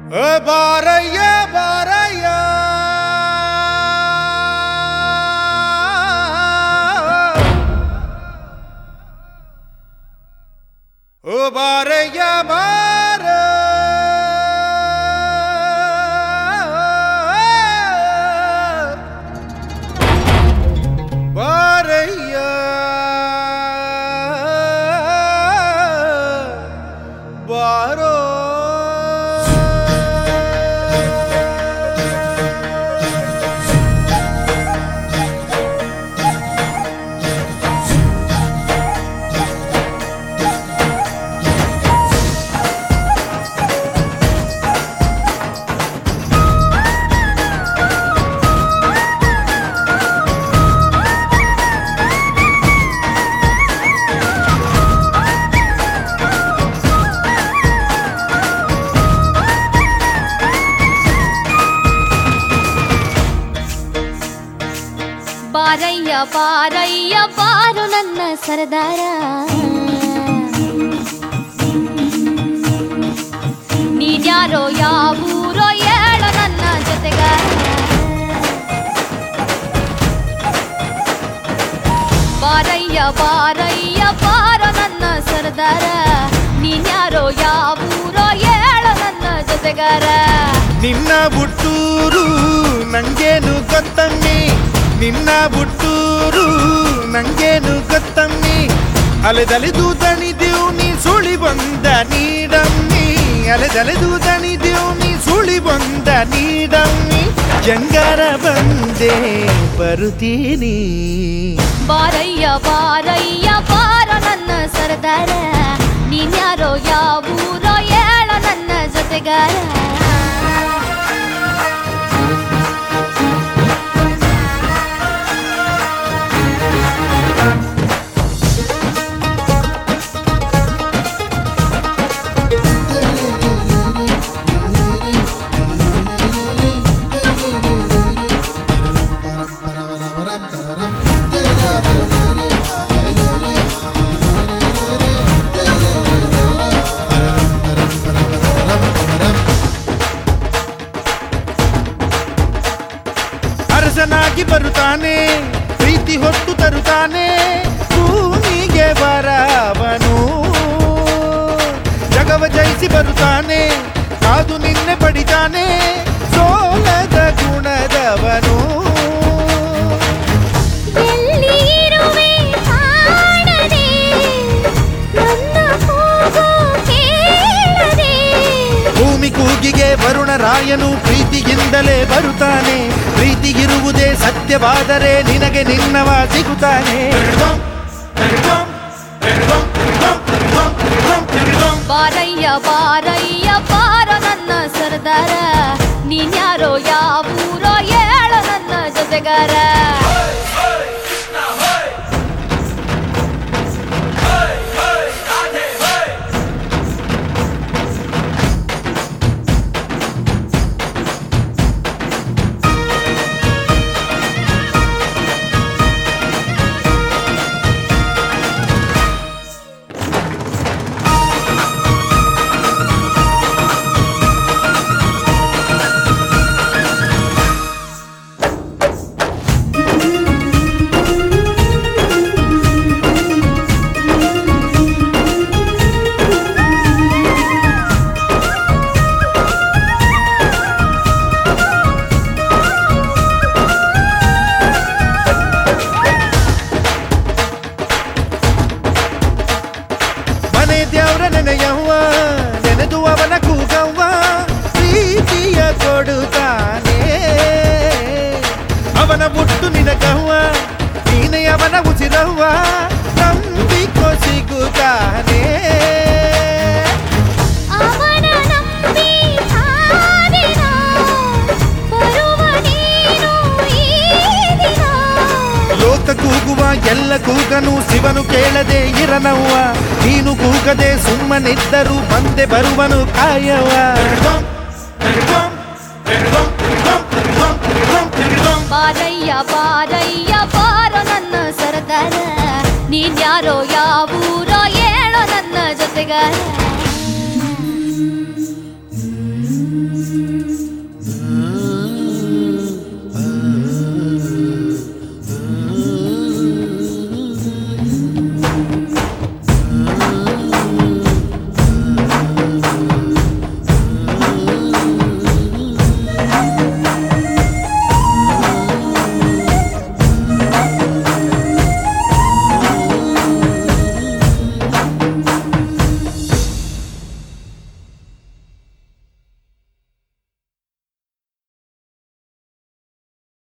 ಏ ಬಾರಯ್ಯ ಬಾರಯ್ಯ ಓ ಬಾರಯ್ಯ ಬಾರ ಬಾರಯ್ಯ ಬಾರೋ ಬಾರಯ್ಯ ಬಾರಯ್ಯ ಬಾರು ನನ್ನ ಸರದಾರ ನೀನ್ಯಾರೋ ಯಾವೂರೋ ಏಳ ನನ್ನ ಜೊತೆಗಾರ ಬಾರಯ್ಯ ಬಾರಯ್ಯ ಬಾರ ನನ್ನ ಸರದಾರ ನೀನ್ಯಾರೋ ಯಾವೂರೋ ಏಳ ನನ್ನ ಜೊತೆಗಾರ ನಿನ್ನ ಬುಟ್ಟೂರು ನಂಗೇನು ಗೊತ್ತಮ್ಮಿ ನಿನ್ನ ಬುಟ್ಟೂರು ನಂಗೇನು ಗೊತ್ತಮ್ಮಿ ಅಲೆದಲೆದು ದಣಿದೆವು ನೀ ಸುಳಿ ಬಂದ ನೀಡಮ್ಮಿ ಅಲೆದಲೆದು ದಣಿದೆವು ನೀ ಸುಳಿ ಬಂದ ನೀಡಮ್ಮಿ ಜಂಗಾರ ಬಂದೆ ಬರುತ್ತೀನಿ ಬಾರಯ್ಯ ಬಾರಯ್ಯ ಬಾರ ನನ್ನ ಸರದಾರ ನೀನ್ಯಾರೋ ಯಾವೂರೋ ಏಳ ನನ್ನ ಜೊತೆಗಾರ ಅರಸನಾಗಿ ಬರುತ್ತಾನೆ ಪ್ರೀತಿ ಹೊತ್ತು ತರುತ್ತಾನೆ ಭೂಮಿಗೆ ಬರವನು ಜಗವ ಜಯಿಸಿ ಬರುತ್ತಾನೆ ಕಾದು ನಿನ್ನೆ ಪಡಿತಾನೆ ಸೋಲದ ಗುಣದವನು ಎಲ್ಲಿ ಇರುವೆ ಕಾಣದೆ ನನ್ನ ಕೂಗು ಕೇಳದೆ ಭೂಮಿ ಕೂಗಿಗೆ ವರುಣ ರಾಯನು ಪ್ರೀತಿಯಿಂದಲೇ ಬರುತ್ತಾನೆ ಪ್ರೀತಿಗಿರುವುದೇ ಸತ್ಯವಾದರೆ ನಿನಗೆ ನಿನ್ನವ ಸಿಗುತ್ತಾನೆ ಬಾರಯ್ಯ ಬಾರಯ್ಯ ಬಾರ ನನ್ನ ಸರದಾರ ನೀನ್ಯಾರೋ ಯಾವೂರೋ ಏಳ ನನ್ನ ಜೊತೆಗಾರ ಮನೆ ದೇವ್ರ ನೆನೆಯವ್ವ ನೆನೆದು ಅವನ ಕೂಗವ್ವ ಪ್ರೀತಿಯ ಕೊಡುತ್ತಾನೆ ಅವನ ಮುಟ್ಟು ನಿನಗವ್ವ ನೀನೆ ಅವನ ಉಸಿರವ್ವ ನಂಬಿಕೊ ಸಿಗುತ್ತಾನೆ ಅವನ ನಂಬಿ ಹಾದಿನ ಬರುವ ನೀನು ಈ ದಿನ ಲೋಕ ಕೂಗುವ ಎಲ್ಲ ಕೂಗನು ಶಿವನು ಕೇಳದೆ ಇರನವ್ವ ನೀನು ಕೂಗದೆ ಸುಮ್ಮನಿದ್ದರೂ ಬಂದೆ ಬರುವನು ಕಾಯವ ಬಾರಯ್ಯ ಬಾರಯ್ಯ ಬಾರ ನನ್ನ ಸರದಾರ ನೀನ್ಯಾರೋ ಯಾವೂರೋ ಏಳೋ ನನ್ನ ಜೊತೆಗಾರ